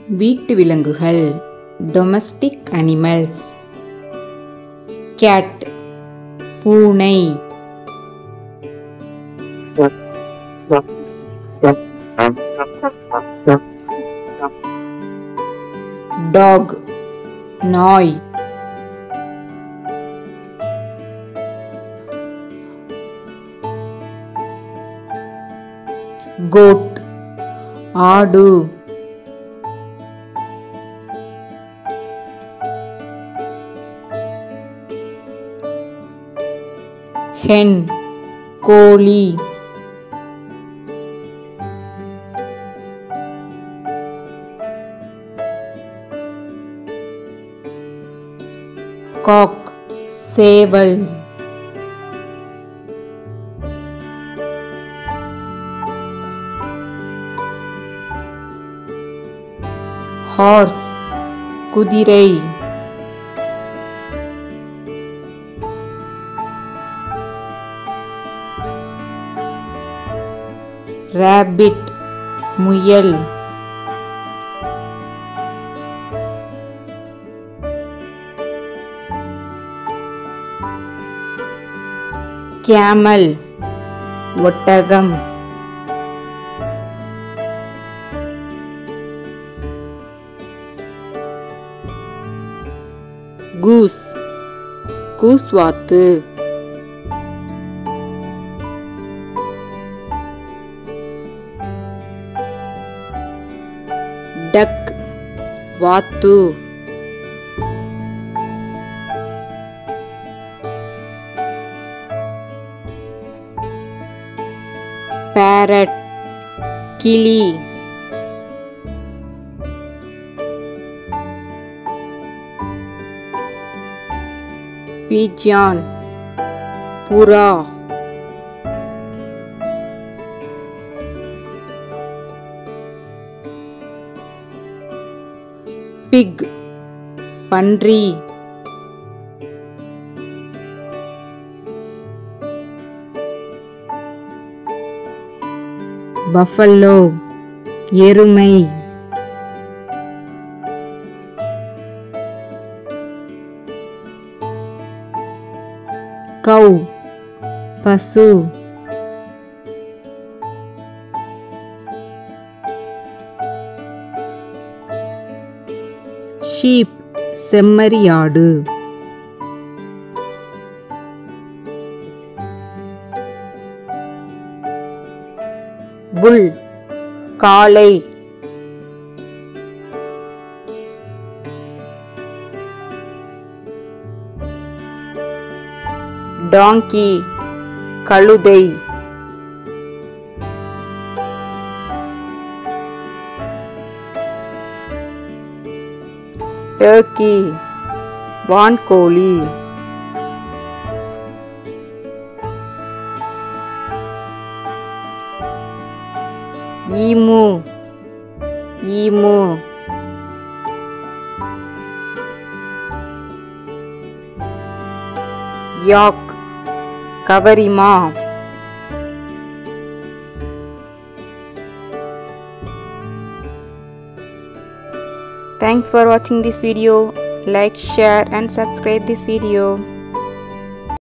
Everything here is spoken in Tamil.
வீட்டு விலங்குகள் டொமஸ்டிக் அனிமல்ஸ் கேட் பூனை டாக் நாய் கோட் ஆடு ஹென் கோழி காக் சேவல் ஹார்ஸ் குதிரை ரேபிட் முயல் கேமல் ஒட்டகம் கூஸ் கூஸ்வாத்து டக் வாத்து பேரட் கிளி பீஜான் புறா பிக் பன்றி பஃபல்லோ எருமை கவ் பசு ஷீப் செம்மறியாடு புல் காளை டாங்கி கழுதை டர்க்கி வான்கோழி ஈமு ஈமு யாக் கவரிமா Thanks for watching this video. Like, share and subscribe this video.